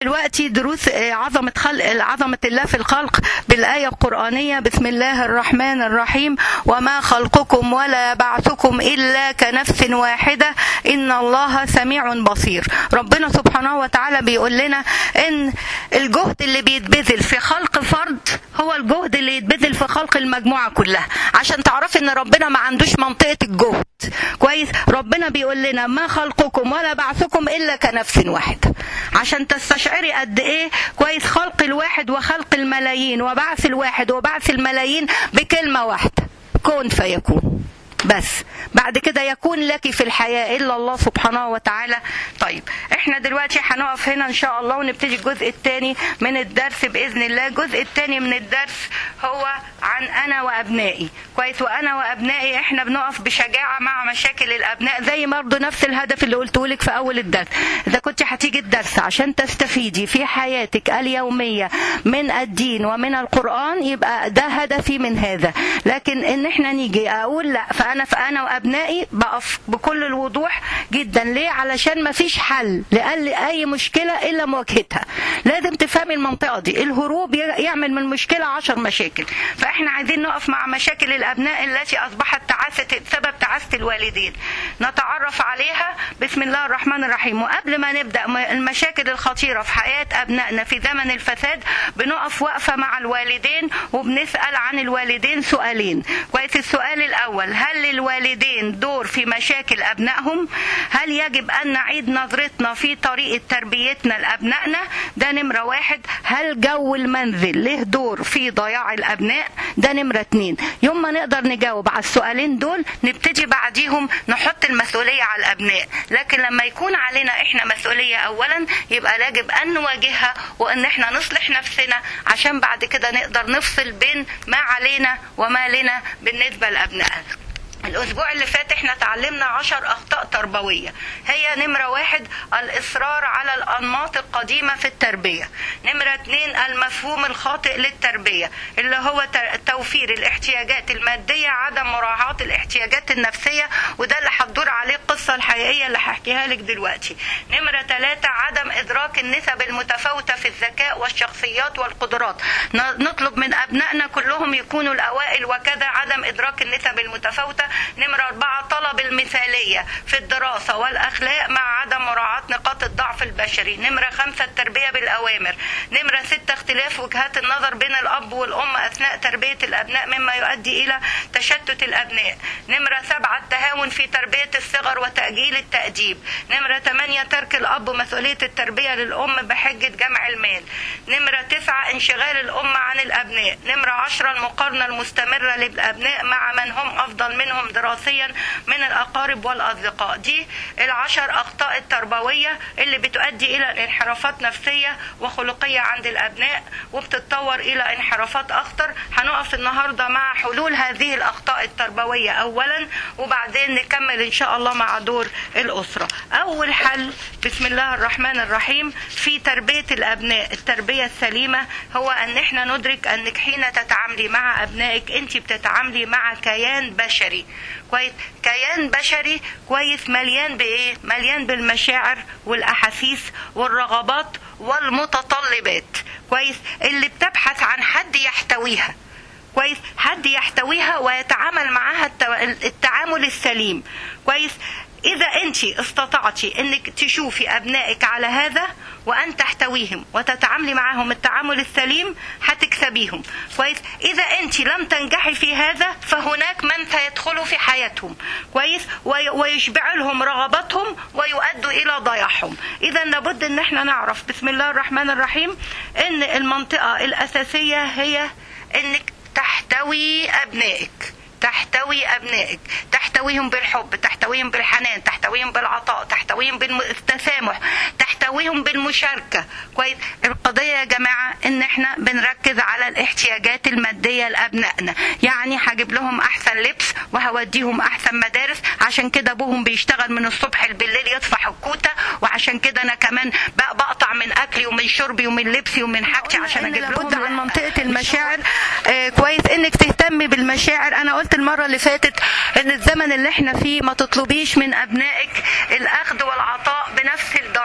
دلوقتي دروس عظمة خلق عظمة الله في الخلق بالآية القرآنية بسم الله الرحمن الرحيم وما خلقكم ولا بعثكم إلا كنفس واحدة إن الله سميع بصير ربنا سبحانه وتعالى بيقول لنا إن الجهد اللي بيتبذل في خلق فرد هو الجهد اللي يتبذل في خلق المجموعة كلها عشان تعرفي إن ربنا ما عندوش منطقة الجهد كويس ربنا بيقول لنا ما خلقكم ولا بعثكم إلا كنفس واحدة عشان تستشعري قد ايه كويس خلق الواحد وخلق الملايين وبعث الواحد وبعث الملايين بكلمه واحده كن فيكون بس بعد كده يكون لك في الحياة إلا الله سبحانه وتعالى طيب احنا دلوقتي هنقف هنا إن شاء الله ونبتدي الجزء الثاني من الدرس بإذن الله الجزء الثاني من الدرس هو عن أنا وأبنائي كويس وأنا وأبنائي احنا بنقف بشجاعة مع مشاكل الأبناء زي برضه نفس الهدف اللي قلته لك في أول الدرس إذا كنت هتيجي الدرس عشان تستفيدي في حياتك اليومية من الدين ومن القرآن يبقى ده هدفي من هذا لكن إن احنا نيجي أقول لا فأنا فأنا وأبنائي بقف بكل الوضوح جدا ليه علشان ما فيش حل لأي مشكلة إلا مواجهتها لازم تفهمي المنطقة دي الهروب يعمل من مشكلة عشر مشاكل فإحنا عايزين نقف مع مشاكل الأبناء التي أصبحت تعاسة سبب تعاسة الوالدين نتعرف عليها بسم الله الرحمن الرحيم وقبل ما نبدأ المشاكل الخطيرة في حياة أبنائنا في زمن الفساد بنقف وقفة مع الوالدين وبنسأل عن الوالدين سؤالين كويس السؤال الأول هل للوالدين دور في مشاكل أبنائهم هل يجب أن نعيد نظرتنا في طريقة تربيتنا لأبنائنا ده نمرة واحد هل جو المنزل له دور في ضياع الأبناء ده نمرة اتنين يوم ما نقدر نجاوب على السؤالين دول نبتدي بعديهم نحط المسؤولية على الأبناء لكن لما يكون علينا إحنا مسؤولية أولا يبقى يجب أن نواجهها وأن إحنا نصلح نفسنا عشان بعد كده نقدر نفصل بين ما علينا وما لنا بالنسبة لأبنائنا الأسبوع اللي فات احنا اتعلمنا عشر أخطاء تربوية هي نمرة واحد الإصرار على الأنماط القديمة في التربية نمرة اتنين المفهوم الخاطئ للتربية اللي هو توفير الاحتياجات المادية عدم مراعاة الاحتياجات النفسية وده اللي هتدور عليه القصة الحقيقية اللي هحكيها لك دلوقتي نمرة ثلاثة عدم إدراك النسب المتفاوتة في الذكاء والشخصيات والقدرات نطلب من أبنائنا كلهم يكونوا الأوائل وكذا عدم إدراك النسب المتفاوتة نمرة أربعة طلب المثالية في الدراسة والأخلاق مع عدم مراعاة نقاط الضعف البشري نمرة خمسة التربية بالأوامر نمرة ستة اختلاف وجهات النظر بين الأب والأم أثناء تربية الأبناء مما يؤدي إلى تشتت الأبناء نمرة سبعة التهاون في تربية الصغر وتأجيل التأديب نمرة ثمانية ترك الأب مسؤولية التربية للأم بحجة جمع المال نمرة تسعة انشغال الأم عن الأبناء نمرة عشرة المقارنة المستمرة للأبناء مع من هم أفضل منهم دراسيا من الأقارب والأصدقاء دي العشر أخطاء التربوية اللي بتؤدي إلى انحرافات نفسية وخلقية عند الأبناء وبتتطور إلى انحرافات أخطر هنقف النهاردة مع حلول هذه الأخطاء التربوية أولا وبعدين نكمل إن شاء الله مع دور الأسرة أول حل بسم الله الرحمن الرحيم في تربية الأبناء التربية السليمة هو أن احنا ندرك أنك حين تتعاملي مع أبنائك أنت بتتعاملي مع كيان بشري كويس كيان بشري كويس مليان بايه مليان بالمشاعر والاحاسيس والرغبات والمتطلبات كويس اللي بتبحث عن حد يحتويها كويس حد يحتويها ويتعامل معها التعامل السليم كويس إذا أنت استطعتي أنك تشوفي أبنائك على هذا وأن تحتويهم وتتعاملي معهم التعامل السليم هتكسبيهم كويس إذا أنت لم تنجحي في هذا فهناك من سيدخلوا في حياتهم كويس ويشبع لهم رغباتهم ويؤدوا إلى ضياعهم إذا لابد أن احنا نعرف بسم الله الرحمن الرحيم أن المنطقة الأساسية هي أنك تحتوي أبنائك تحتوي أبنائك تحتويهم بالحب تحتويهم بالحنان تحتويهم بالعطاء تحتويهم بالتسامح تحتويهم بالمشاركة كويس القضية يا جماعة ان احنا بنركز على الاحتياجات المادية لأبنائنا يعني هجيب لهم احسن لبس وهوديهم احسن مدارس عشان كده ابوهم بيشتغل من الصبح بالليل يطفح الكوتة وعشان كده انا كمان بقطع من اكلي ومن شربي ومن لبسي ومن حاجتي عشان اجيب لهم عن منطقة المشاعر آه كويس انك تهتمي بالمشاعر انا قلت المرة اللي فاتت ان الزمن اللي احنا فيه ما تطلبيش من ابنائك الاخذ والعطاء بنفس الدرجة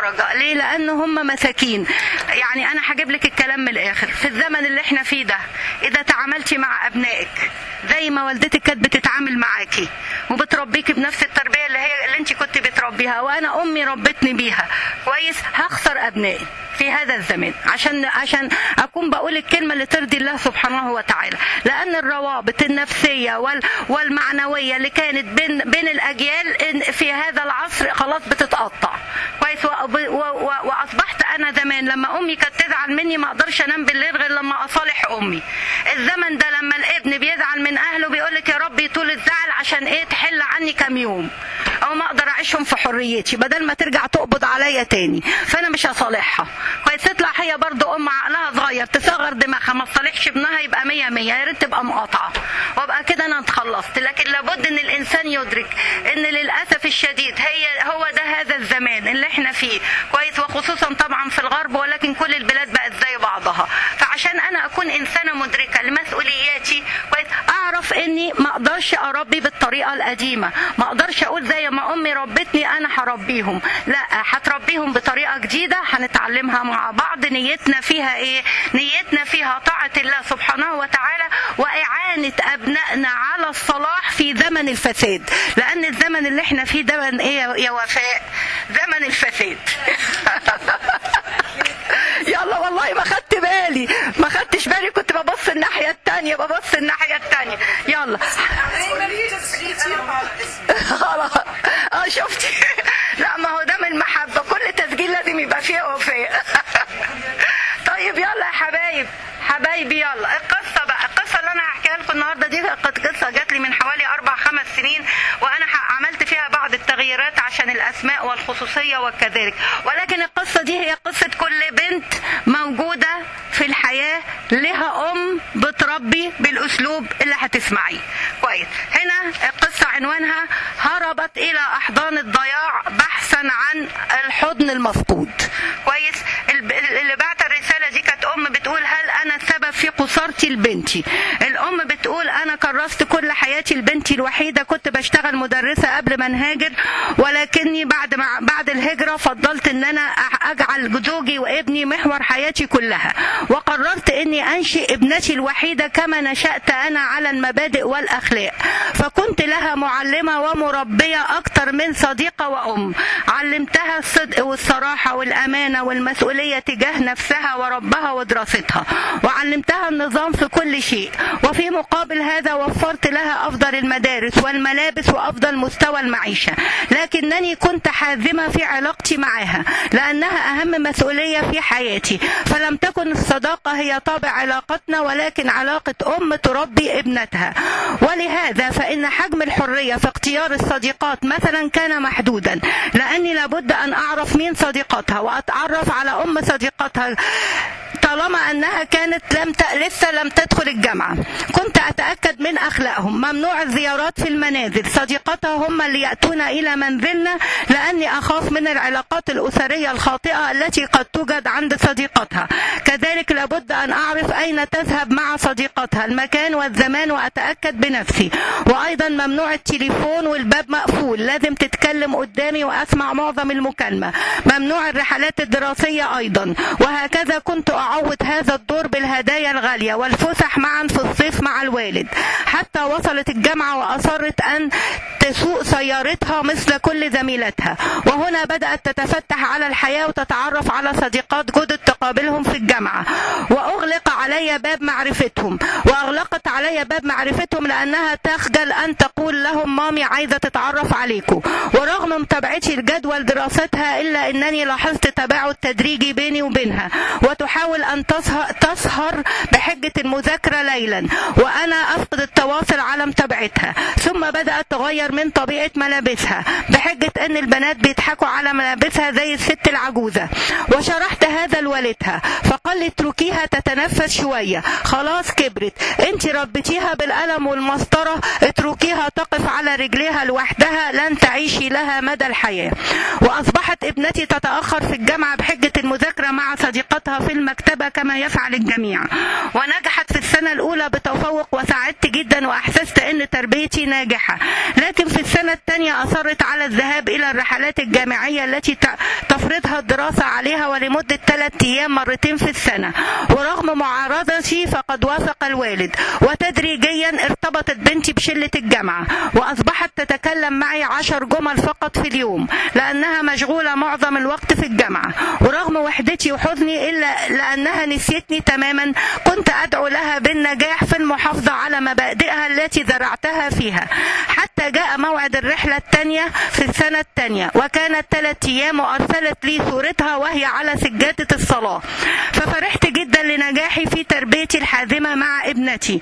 درجة ليه لأن هم مساكين يعني أنا هجيب لك الكلام من الآخر في الزمن اللي احنا فيه ده إذا تعاملتي مع أبنائك زي ما والدتك كانت بتتعامل معاكي وبتربيكي بنفس التربية اللي هي اللي انت كنت بتربيها وأنا أمي ربتني بيها كويس هخسر أبنائي في هذا الزمان عشان عشان اكون بقول الكلمه اللي ترضي الله سبحانه وتعالى لان الروابط النفسيه وال والمعنويه اللي كانت بين بين الاجيال إن- في هذا العصر خلاص بتتقطع كويس و- و- و- واصبحت انا زمان لما امي كانت تزعل مني ما اقدرش انام بالليل غير لما اصالح امي الزمن ده لما الابن بيزعل من اهله بيقول لك يا رب يطول الزعل عشان ايه تحل عني كام يوم او ما اقدر اعيشهم في حريتي بدل ما ترجع تقبض عليا تاني فانا مش هصالحها كويس تطلع هي برضو ام عقلها صغير تصغر دماغها ما تصالحش ابنها يبقى مية مية يا ريت تبقى مقاطعه وابقى كده انا اتخلصت لكن لابد ان الانسان يدرك ان للاسف الشديد هي هو ده هذا الزمان اللي احنا فيه كويس وخصوصا طبعا في الغرب ولكن كل البلاد بقت زي بعضها فعشان انا اكون انسانه مدركه لمسؤولياتي كويس اعرف اني ما اقدرش اربي بالطريقه القديمه ما اقدرش اقول زي ما امي ربتني انا هربيهم لا هتربيهم بطريقه جديده هنتعلمها مع بعض نيتنا فيها ايه نيتنا فيها طاعه الله سبحانه وتعالى واعانه ابنائنا على الصلاح في زمن الفساد لان الزمن اللي احنا فيه ده من ايه يا وفاء زمن الفساد يلا والله ما خدت بالي ما خدتش بالي كنت ببص الناحيه التانية ببص الناحيه التانية يلا خلاص اه شفتي لا ما هو ده من المحبه كل تسجيل لازم يبقى فيه وفاء طيب يلا يا حبايب حبايبي يلا القصه بقى القصه اللي انا هحكيها لكم النهارده دي كانت قصه جات لي من حوالي اربع خمس سنين وانا ح- عملت فيها بعض التغييرات عشان الاسماء والخصوصيه وكذلك ولكن القصه دي هي قصه كل بنت موجوده في الحياه لها ام بتربي بالاسلوب اللي هتسمعيه كويس هنا القصه عنوانها هربت الى احضان الضياع بحثا عن الحضن المفقود كويس الب- اللي بعت الرساله دي كانت ام بتقول هل انا السبب في قصارتي لبنتي الام بتقول انا كرست كل حياتي لبنتي الوحيده كنت بشتغل مدرسه قبل ما نهاجر ولكني بعد ما بعد الهجره فضلت ان انا أح- اجعل زوجي وابني محور حياتي كلها وقررت اني انشئ ابنتي الوحيده كما نشات انا على المبادئ والاخلاق فكنت لها معلمه ومربيه اكتر من صديقه وام علمتها الصدق والصراحه والامانه والمسؤوليه تجاه نفسها وربها ودراستها وعلمتها النظام في كل شيء وفي مقابل هذا وفرت لها افضل المدارس والملابس وافضل مستوى المعيشه لكنني كنت حازمه في علاقتي معها لانها اهم مسؤوليه في حياتي فلم تكن الصداقه هي طابع علاقتنا ولكن علاقه ام تربي ابنتها ولهذا فان حجم الحريه في اختيار الصديقات مثلا كان محدودا لاني لابد ان اعرف مين صديقتها واتعرف على ام صديقتها طالما انها كانت لم ت... لسه لم تدخل الجامعه كنت اتاكد من اخلاقهم ممنوع الزيارات في المنازل صديقتها هم اللي ياتون الى منزلنا لاني اخاف من العلاقات الاسريه الخاطئه التي قد توجد عند صديقتها كذلك لابد ان اعرف اين تذهب مع صديقتها المكان والزمان واتاكد بنفسي وايضا ممنوع التليفون والباب مقفول لازم تتكلم قدامي واسمع معظم المكالمه ممنوع الرحلات الدراسيه ايضا وهكذا كنت اعوض هذا الدور بالهدايا الغاليه والفسح معا في الصيف مع الوالد حتى وصلت الجامعه واصرت ان تسوق سيارتها مثل كل زميلتها وهنا بدات تتفتح على الحياه وتتعرف على صديقات جدد تقابلهم في الجامعه واغلق علي باب معرفتهم واغلقت علي باب معرفتهم لانها تخجل ان تقول لهم مامي عايزه تتعرف عليكم ورغم متابعتي لجدول دراستها الا انني لاحظت تباعد تدريجي بيني وبينها وتحاول ان تسهر, تسهر بحجه المذاكره ليلا وانا افقد التواصل على متابعتها ثم بدات تغير من طبيعه ملابسها بحجه ان البنات بيضحكوا على ملابسها زي الست العجوزه وشرحت هذا لوالدها فقال لي اتركيها تتنفس شويه خلاص كبرت انت ربيتيها بالقلم والمسطره اتركيها تقف على رجليها لوحدها لن تعيشي لها مدى الحياه واصبحت ابنتي تتاخر في الجامعه بحجه المذاكره مع صديقتها في المكتبه كما يفعل الجميع نجحت في السنة الأولى بتفوق وسعدت جدا وأحسست أن تربيتي ناجحة لكن في السنة الثانية أصرت على الذهاب إلى الرحلات الجامعية التي تفرضها الدراسة عليها ولمدة ثلاثة أيام مرتين في السنة ورغم معارضتي فقد وافق الوالد وتدريجيا ارتبطت بنتي بشلة الجامعة وأصبحت تتكلم معي عشر جمل فقط في اليوم لأنها مشغولة معظم الوقت في الجامعة ورغم وحدتي وحزني إلا لأنها نسيتني تماما كنت أدعو لها بالنجاح في المحافظة على مبادئها التي زرعتها فيها حتى جاء موعد الرحلة الثانية في السنة الثانية وكانت ثلاث أيام وأرسلت لي صورتها وهي على سجادة الصلاة ففرحت جدا لنجاحي في تربيتي الحازمة مع ابنتي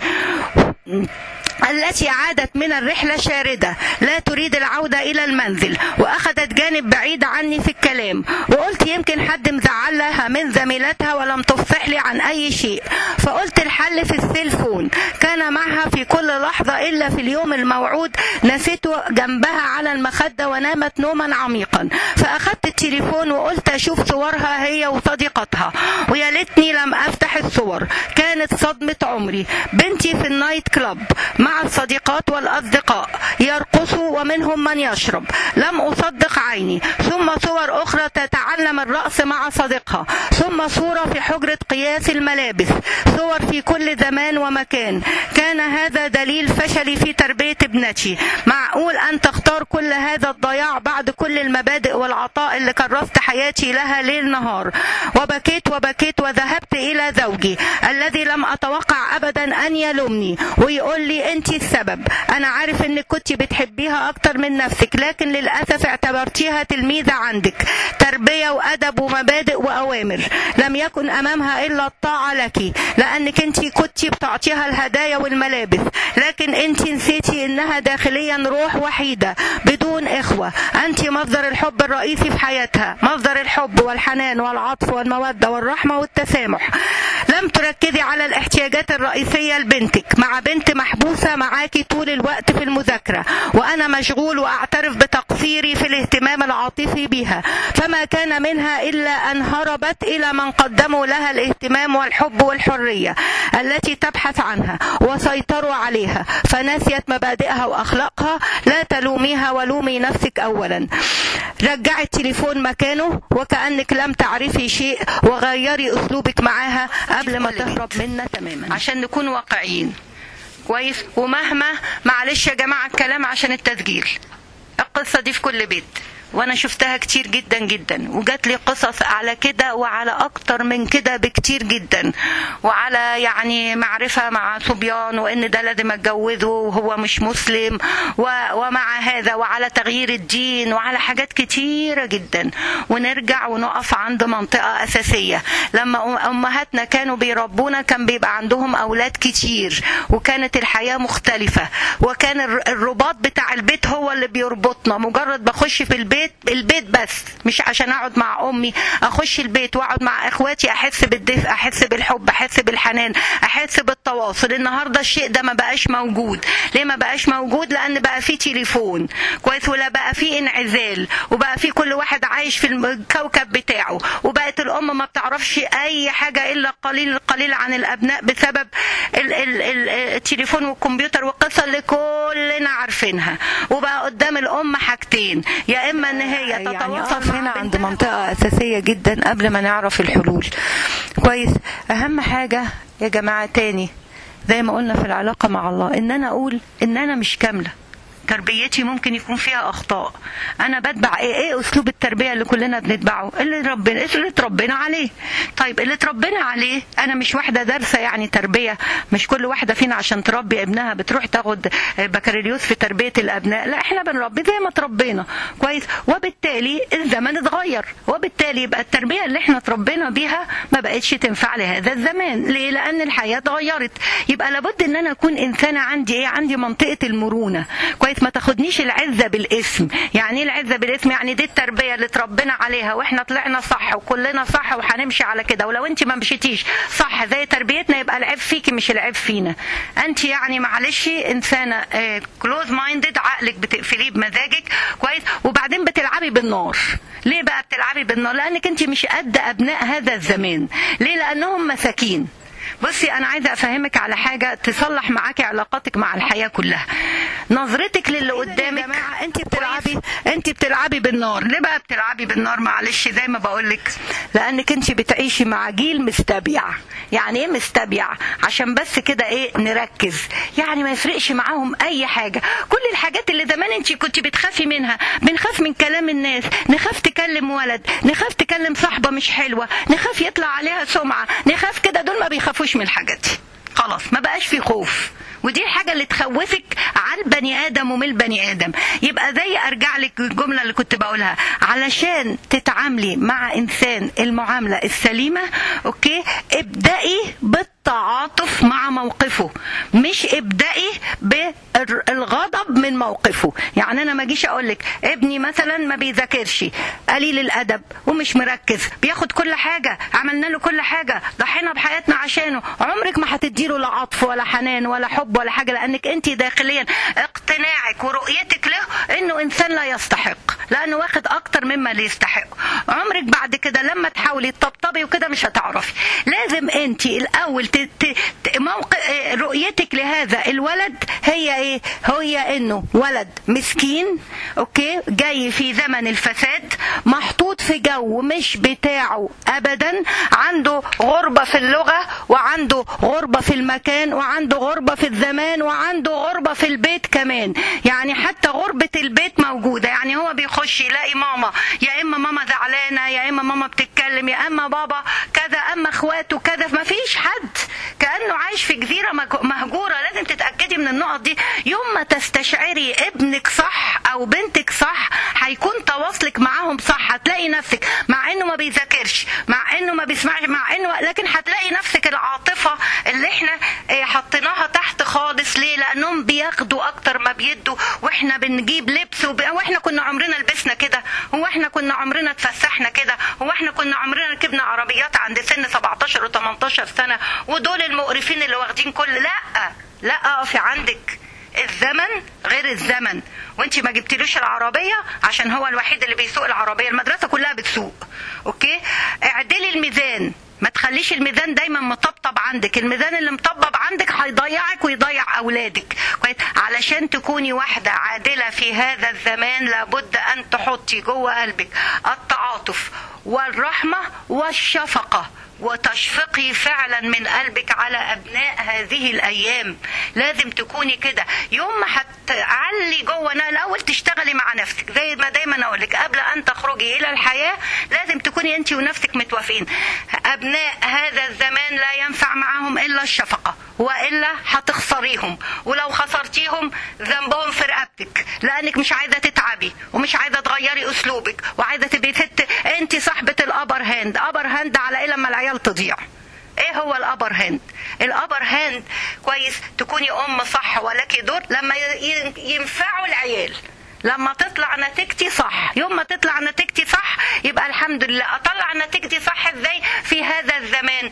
التي عادت من الرحلة شاردة لا تريد العودة إلى المنزل وأخذت جانب بعيد عني في الكلام وقلت يمكن حد مزعلها من زميلتها ولم تفصح لي عن أي شيء فقلت الحل في السيلفون كان معها في كل لحظة إلا في اليوم الموعود نسيته جنبها على المخدة ونامت نوما عميقا فأخذت التليفون وقلت أشوف صورها هي وصديقتها ويا ليتني لم أفتح الصور كانت صدمة عمري بنتي في النايت كلاب مع الصديقات والأصدقاء يرقصوا ومنهم من يشرب لم أصدق عيني ثم صور أخرى تتعلم الرقص مع صديقها ثم صورة في حجرة قياس الملابس صور في كل زمان ومكان كان هذا دليل فشلي في تربية ابنتي معقول أن تختار كل هذا الضياع بعد كل المبادئ والعطاء اللي كرست حياتي لها ليل نهار وبكيت وبكيت وذهبت إلى زوجي الذي لم أتوقع أبدا أن يلومني ويقول لي انت السبب انا عارف انك كنت بتحبيها اكتر من نفسك لكن للاسف اعتبرتيها تلميذه عندك تربيه وادب ومبادئ واوامر لم يكن امامها الا الطاعه لك لانك انت كنت بتعطيها الهدايا والملابس لكن انت نسيتي انها داخليا روح وحيده بدون اخوه انت مصدر الحب الرئيسي في حياتها مصدر الحب والحنان والعطف والموده والرحمه والتسامح لم تركزي على الاحتياجات الرئيسيه لبنتك مع بنت محبوسه معاكي طول الوقت في المذاكره وانا مشغول واعترف بتقصيري في الاهتمام العاطفي بها فما كان منها الا ان هربت الى من قدموا لها الاهتمام والحب والحريه التي تبحث عنها وسيطروا عليها فنسيت مبادئها واخلاقها لا تلوميها ولومي نفسك اولا رجعي التليفون مكانه وكانك لم تعرفي شيء وغيري اسلوبك معاها قبل ما تهرب منا تماما عشان نكون واقعيين كويس ومهما معلش يا جماعه الكلام عشان التسجيل القصه دي في كل بيت وانا شفتها كتير جدا جدا وجات لي قصص على كده وعلى اكتر من كده بكتير جدا وعلى يعني معرفه مع صبيان وان ده لازم اتجوزه وهو مش مسلم و ومع هذا وعلى تغيير الدين وعلى حاجات كتيره جدا ونرجع ونقف عند منطقه اساسيه لما امهاتنا كانوا بيربونا كان بيبقى عندهم اولاد كتير وكانت الحياه مختلفه وكان الرباط بتاع البيت هو اللي بيربطنا مجرد بخش في البيت البيت البيت بس مش عشان اقعد مع امي اخش البيت واقعد مع اخواتي احس بالدفء احس بالحب احس بالحنان احس بالتواصل النهارده الشيء ده ما بقاش موجود ليه ما بقاش موجود لان بقى في تليفون كويس ولا بقى في انعزال وبقى في كل واحد عايش في الكوكب بتاعه وبقت الام ما بتعرفش اي حاجه الا قليل القليل عن الابناء بسبب ال ال ال التليفون والكمبيوتر والقصه اللي كلنا عارفينها وبقى قدام الام حاجتين يا اما ان هي تتواصل يعني هنا عند منطقه اساسيه جدا قبل ما نعرف الحلول كويس اهم حاجه يا جماعه تاني زي ما قلنا في العلاقه مع الله ان انا اقول ان انا مش كامله تربيتي ممكن يكون فيها اخطاء انا بتبع ايه ايه اسلوب التربيه اللي كلنا بنتبعه اللي ربنا اللي اتربينا عليه طيب اللي اتربينا عليه انا مش واحده دارسه يعني تربيه مش كل واحده فينا عشان تربي ابنها بتروح تاخد بكالوريوس في تربيه الابناء لا احنا بنربي زي ما تربينا كويس وبالتالي الزمن اتغير وبالتالي يبقى التربيه اللي احنا اتربينا بيها ما بقتش تنفع لهذا الزمان ليه لان الحياه اتغيرت يبقى لابد ان انا اكون انسانه عندي ايه عندي منطقه المرونه كويس ما تاخدنيش العزه بالاسم يعني ايه العزه بالاسم يعني دي التربيه اللي اتربينا عليها واحنا طلعنا صح وكلنا صح وهنمشي على كده ولو انت ما مشيتيش صح زي تربيتنا يبقى العيب فيكي مش العيب فينا انت يعني معلش انسانه كلوز مايندد عقلك بتقفليه بمزاجك كويس وبعدين بتلعبي بالنار ليه بقى بتلعبي بالنار لانك انت مش قد ابناء هذا الزمان ليه لانهم مساكين بصي انا عايزه افهمك على حاجه تصلح معاكي علاقاتك مع الحياه كلها نظرتك للي قدامك يا جماعه انت بتلعبي انت بتلعبي بالنار ليه بقى بتلعبي بالنار معلش زي ما بقول لك لانك انت بتعيشي مع جيل مستبيع يعني ايه مستبيع عشان بس كده ايه نركز يعني ما يفرقش معاهم اي حاجه كل الحاجات اللي زمان انت كنت بتخافي منها بنخاف من كلام الناس نخاف تكلم ولد نخاف تكلم صاحبه مش حلوه نخاف يطلع عليها سمعه نخاف كده دول ما بيخافوش من الحاجات دي خلاص ما بقاش في خوف ودي الحاجه اللي تخوفك على البني ادم ومن البني ادم يبقى زي ارجع لك الجمله اللي كنت بقولها علشان تتعاملي مع انسان المعامله السليمه اوكي ابدأي بالتعاطف مع موقفه مش ابدأي بالغضب من موقفه يعني انا ما اجيش اقول لك ابني مثلا ما بيذاكرش قليل الادب ومش مركز بياخد كل حاجه عملنا له كل حاجه ضحينا بحياتنا عشانه عمرك ما هتديله لا عطف ولا حنان ولا حب ولا حاجه لانك انت داخليا اقتناعك ورؤيتك له انه انسان لا يستحق لانه واخد اكتر مما اللي يستحق عمرك بعد كده لما تحاولي تطبطبي وكده مش هتعرفي لازم انت الاول ت... ت... ت... موقع رؤيتك لهذا الولد هي ايه هي انه ولد مسكين اوكي جاي في زمن الفساد محطوط في جو مش بتاعه ابدا عنده غربه في اللغه وعنده غربه في المكان وعنده غربه في الزمان وعنده غربه في البيت كمان يعني حتى غربه البيت موجوده يعني هو بيخش يلاقي ماما يا اما ماما زعلانه يا اما ماما بتتكلم يا اما بابا كذا اما اخواته كذا ما فيش حد كانه عايش في جزيره مهجوره لازم تتاكدي من النقط دي يوم ما تستشعري ابنك صح او بنتك صح هيكون تواصلك معاهم صح هتلاقي نفسك مع انه ما بيذاكرش مع انه ما بيسمعش مع انه لكن هتلاقي نفسك العاطفه اللي احنا حطيناها تحت خالص ليه لانهم بياخدوا اكتر ما بيدوا واحنا بنجيب لبس وب... واحنا كنا عمرنا لبسنا كده هو احنا كنا عمرنا اتفسحنا كده هو احنا كنا عمرنا ركبنا عربيات عند سن 17 و18 سنه ودول المقرفين اللي واخدين كل لا لا اقفي عندك الزمن غير الزمن وانت ما جبتلوش العربيه عشان هو الوحيد اللي بيسوق العربيه المدرسه كلها بتسوق اوكي اعدلي الميزان ما تخليش الميزان دايما مطبطب عندك الميزان اللي مطبب عندك هيضيعك ويضيع اولادك كويس علشان تكوني واحده عادله في هذا الزمان لابد ان تحطي جوه قلبك التعاطف والرحمه والشفقه وتشفقي فعلا من قلبك على ابناء هذه الايام لازم تكوني كده يوم ما هتعلي جوه الاول تشتغلي مع نفسك زي ما دايما اقول لك قبل ان تخرجي الى الحياه لازم تكوني انت ونفسك متوافقين ابناء هذا الزمان لا ينفع معاهم الا الشفقه والا هتخسريهم ولو خسرتيهم ذنبهم في رقبتك لانك مش عايزه تتعبي ومش عايزه تغيري اسلوبك وعايزه تبقي ست انت صاحبه الابر هاند ابر هاند على ايه لما العيال تضيع ايه هو الابر هاند الابر هاند كويس تكوني ام صح ولك دور لما ينفعوا العيال لما تطلع نتيجتي صح يوم ما تطلع نتيجتي صح يبقى الحمد لله اطلع نتيجتي صح ازاي في هذا الزمان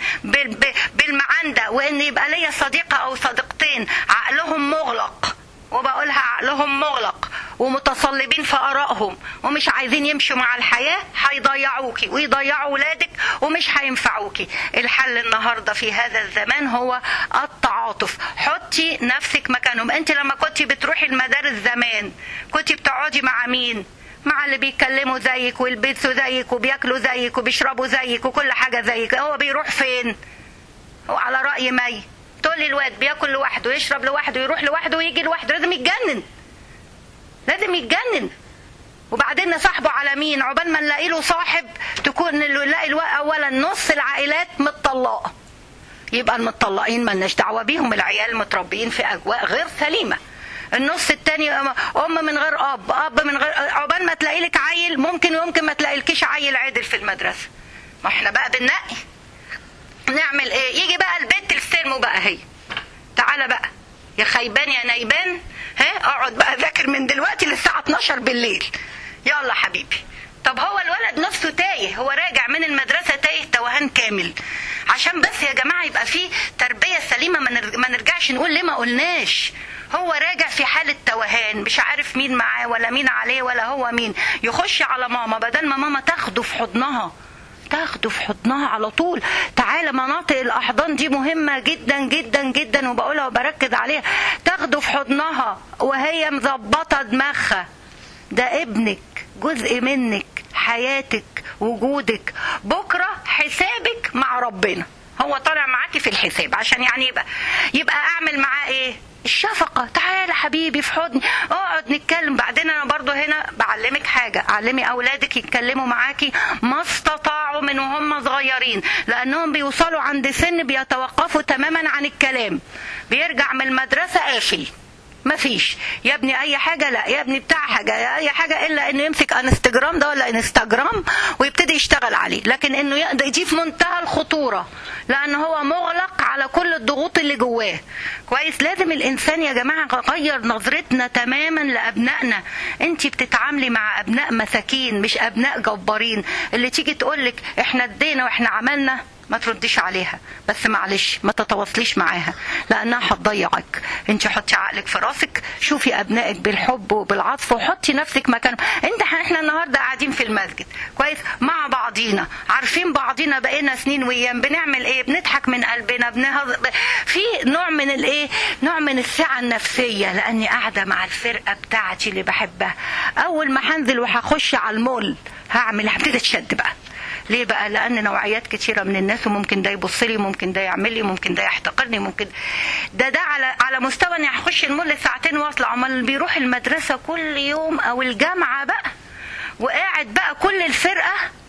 بالمعندة وان يبقى ليا صديقة او صديقتين عقلهم مغلق وبقولها عقلهم مغلق ومتصلبين في ارائهم ومش عايزين يمشوا مع الحياه هيضيعوكي ويضيعوا ولادك ومش هينفعوكي الحل النهارده في هذا الزمان هو التعاطف حطي نفسك مكانهم انت لما كنت بتروحي المدارس زمان كنت بتقعدي مع مين مع اللي بيتكلموا زيك ويلبسوا زيك وبياكلوا زيك وبيشربوا زيك وكل حاجه زيك هو بيروح فين هو على راي مي تقول لي الواد بياكل لوحده ويشرب لوحده ويروح لوحده ويجي لوحده لازم يتجنن لازم يتجنن وبعدين نصاحبه على مين عقبال ما نلاقي له صاحب تكون نلاقي اولا نص العائلات متطلقه يبقى المتطلقين مالناش دعوه بيهم العيال متربيين في اجواء غير سليمه النص التاني ام من غير اب اب من غير عقبال ما تلاقي لك عيل ممكن وممكن ما تلاقي لكيش عيل عدل في المدرسه ما احنا بقى بننقي نعمل ايه يجي بقى البنت السلم بقى هي تعالى بقى يا خيبان يا نيبان ها اقعد بقى ذاكر من دلوقتي للساعه 12 بالليل يلا حبيبي طب هو الولد نفسه تايه هو راجع من المدرسة تايه توهان كامل عشان بس يا جماعة يبقى في تربية سليمة ما نرجعش نقول ليه ما قلناش هو راجع في حالة توهان مش عارف مين معاه ولا مين عليه ولا هو مين يخش على ماما بدل ما ماما تاخده في حضنها تاخده في حضنها على طول تعالى مناطق الاحضان دي ودي مهمة جدا جدا جدا وبقولها وبركز عليها تاخده في حضنها وهي مظبطة دماغها ده ابنك جزء منك حياتك وجودك بكرة حسابك مع ربنا هو طالع معاكي في الحساب عشان يعني يبقى يبقى اعمل معاه ايه الشفقة تعالى حبيبي في حضني اقعد نتكلم بعدين انا برضو هنا بعلمك حاجة علمي اولادك يتكلموا معاكي ما استطاعوا من وهم صغيرين لانهم بيوصلوا عند سن بيتوقفوا تماما عن الكلام بيرجع من المدرسة قافل مفيش يا ابني اي حاجه لا يا ابني بتاع حاجه اي حاجه الا انه يمسك انستجرام ده ولا انستجرام ويبتدي يشتغل عليه لكن انه يقدر دي في منتهى الخطوره لان هو مغلق على كل الضغوط اللي جواه كويس لازم الانسان يا جماعه نغير نظرتنا تماما لابنائنا انت بتتعاملي مع ابناء مساكين مش ابناء جبارين اللي تيجي تقولك احنا ادينا واحنا عملنا ما ترديش عليها بس معلش ما تتواصليش معاها لانها هتضيعك انت حطي عقلك في راسك شوفي ابنائك بالحب وبالعطف وحطي نفسك مكانهم انت احنا النهارده قاعدين في المسجد كويس مع بعضينا عارفين بعضينا بقينا سنين وايام بنعمل ايه بنضحك من قلبنا بنهض... في نوع من الايه نوع من السعه النفسيه لاني قاعده مع الفرقه بتاعتي اللي بحبها اول ما هنزل وهخش على المول هعمل هبتدي اتشد بقى ليه بقى لان نوعيات كتيره من الناس وممكن ده يبص لي ممكن ده يعمل لي ممكن ده يحتقرني ممكن ده ده على على مستوى اني هخش المول ساعتين واطلع امال اللي بيروح المدرسه كل يوم او الجامعه بقى وقاعد بقى كل الفرقه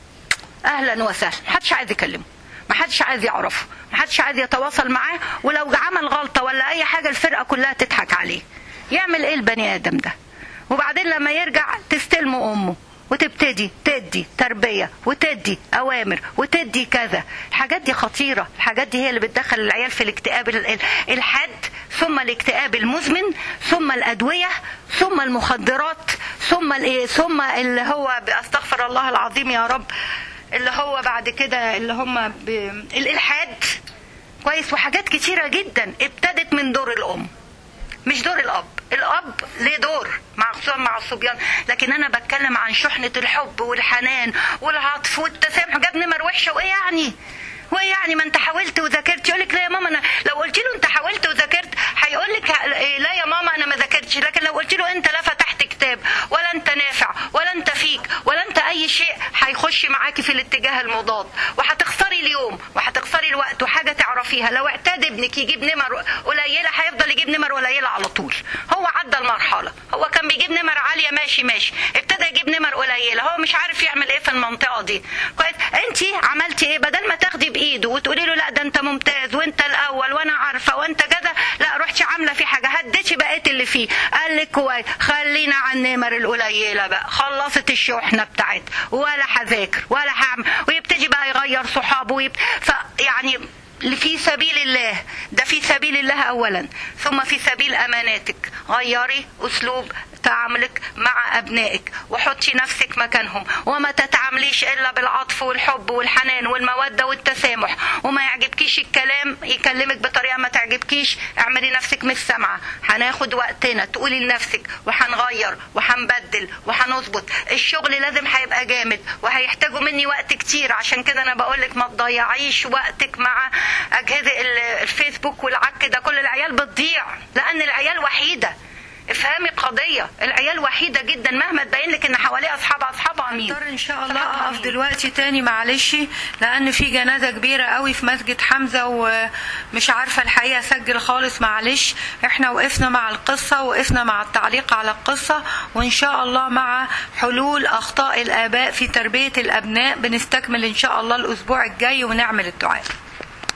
اهلا وسهلا محدش عايز يكلمه محدش عايز يعرفه محدش عايز يتواصل معاه ولو عمل غلطه ولا اي حاجه الفرقه كلها تضحك عليه يعمل ايه البني ادم ده وبعدين لما يرجع تستلمه امه وتبتدي تدي تربية وتدي أوامر وتدي كذا الحاجات دي خطيرة الحاجات دي هي اللي بتدخل العيال في الاكتئاب الحاد ثم الاكتئاب المزمن ثم الأدوية ثم المخدرات ثم الايه ثم اللي هو استغفر الله العظيم يا رب اللي هو بعد كده اللي هم ب... الإلحاد كويس وحاجات كتيرة جدا ابتدت من دور الأم مش دور الاب الاب ليه دور مع خصوصا مع الصبيان لكن انا بتكلم عن شحنه الحب والحنان والعطف والتسامح جاب نمر وحشه وايه يعني وايه يعني ما انت حاولت وذاكرت يقول لك لا يا ماما انا لو قلت له انت حاولت وذاكرت هيقول لك لا يا ماما انا ما ذاكرتش لكن لو قلت له انت لا فتحت كتاب ولا انت نافع ولا انت فيك ولا انت اي شيء هيخش معاكي في الاتجاه المضاد وهتخسري اليوم وهتخسري الوقت وحاجه تعرفيها لو اعتاد ابنك يجيب نمر قليله هيفضل يجيب نمر قليله على طول هو عدى المرحله هو كان بيجيب نمر عاليه ماشي ماشي ابتدى يجيب نمر قليله هو مش عارف يعمل ايه في المنطقه دي كويس انت عملتي ايه بدل ما تاخدي بايده وتقولي له لا ده انت ممتاز وانت الاول وانا عارفه وانت كذا لا رحتي عامله فيه حاجه هديتي بقيت اللي فيه قال لك كويس خلينا على النمر القليله بقى خلصت الشحنه بتاعتها ولا هذاكر ولا هعمل ويبتدي بقى يغير صحابه ويبت... فيعني في سبيل الله ده في سبيل الله اولا ثم في سبيل اماناتك غيري اسلوب تعاملك مع ابنائك وحطي نفسك مكانهم وما تتعامليش الا بالعطف والحب والحنان والموده والتسامح وما يعجبكيش الكلام يكلمك بطريقه ما تعجبكيش اعملي نفسك مش سامعه هناخد وقتنا تقولي لنفسك وهنغير وهنبدل وهنظبط الشغل لازم هيبقى جامد وهيحتاجوا مني وقت كتير عشان كده انا بقولك ما تضيعيش وقتك مع اجهزه الفيسبوك والعك ده كل العيال بتضيع لان العيال وحيده افهمي قضيه العيال وحيده جدا مهما تبين لك ان حواليها اصحابها اصحابها مين اضطر ان شاء الله اقف دلوقتي تاني معلش لان في جنازه كبيره قوي في مسجد حمزه ومش عارفه الحقيقه اسجل خالص معلش احنا وقفنا مع القصه وقفنا مع التعليق على القصه وان شاء الله مع حلول اخطاء الاباء في تربيه الابناء بنستكمل ان شاء الله الاسبوع الجاي ونعمل الدعاء